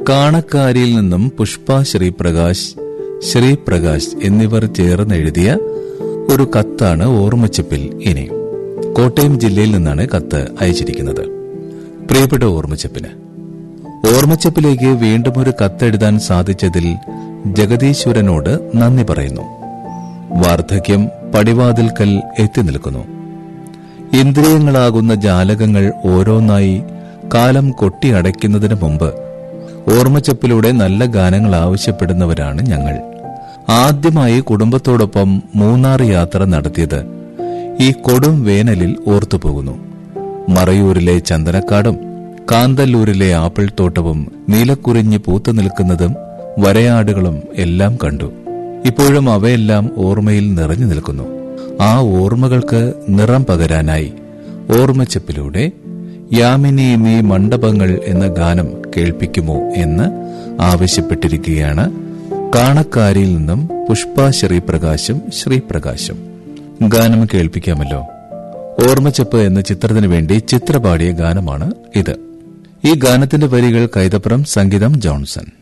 കാണക്കാരിയിൽ നിന്നും പുഷ്പ ശ്രീപ്രകാശ് ശ്രീപ്രകാശ് എന്നിവർ ചേർന്നെഴുതിയ ഒരു കത്താണ് ഓർമ്മച്ചപ്പിൽ ഇനി കോട്ടയം ജില്ലയിൽ നിന്നാണ് കത്ത് അയച്ചിരിക്കുന്നത് പ്രിയപ്പെട്ട ഓർമ്മച്ചപ്പിന് ഓർമ്മച്ചപ്പിലേക്ക് വീണ്ടും ഒരു കത്തെഴുതാൻ സാധിച്ചതിൽ ജഗദീശ്വരനോട് നന്ദി പറയുന്നു വാർദ്ധക്യം പടിവാതിൽക്കൽ എത്തി നിൽക്കുന്നു ഇന്ദ്രിയങ്ങളാകുന്ന ജാലകങ്ങൾ ഓരോന്നായി കാലം കൊട്ടിയടയ്ക്കുന്നതിന് മുമ്പ് ഓർമ്മച്ചപ്പിലൂടെ നല്ല ഗാനങ്ങൾ ആവശ്യപ്പെടുന്നവരാണ് ഞങ്ങൾ ആദ്യമായി കുടുംബത്തോടൊപ്പം മൂന്നാർ യാത്ര നടത്തിയത് ഈ കൊടും വേനലിൽ ഓർത്തുപോകുന്നു മറയൂരിലെ ചന്ദനക്കാടും കാന്തല്ലൂരിലെ ആപ്പിൾ തോട്ടവും നീലക്കുറിഞ്ഞ് പൂത്തു നിൽക്കുന്നതും വരയാടുകളും എല്ലാം കണ്ടു ഇപ്പോഴും അവയെല്ലാം ഓർമ്മയിൽ നിറഞ്ഞു നിൽക്കുന്നു ആ ഓർമ്മകൾക്ക് നിറം പകരാനായി ഓർമ്മച്ചപ്പിലൂടെ യാമിനി നീ മണ്ഡപങ്ങൾ എന്ന ഗാനം കേൾപ്പിക്കുമോ എന്ന് ആവശ്യപ്പെട്ടിരിക്കുകയാണ് കാണക്കാരിയിൽ നിന്നും പുഷ്പ ശ്രീപ്രകാശും ശ്രീപ്രകാശും ഗാനം കേൾപ്പിക്കാമല്ലോ ഓർമ്മച്ചപ്പ് എന്ന ചിത്രത്തിനു വേണ്ടി ചിത്രപാടിയ ഗാനമാണ് ഇത് ഈ ഗാനത്തിന്റെ വരികൾ കൈതപ്പുറം സംഗീതം ജോൺസൺ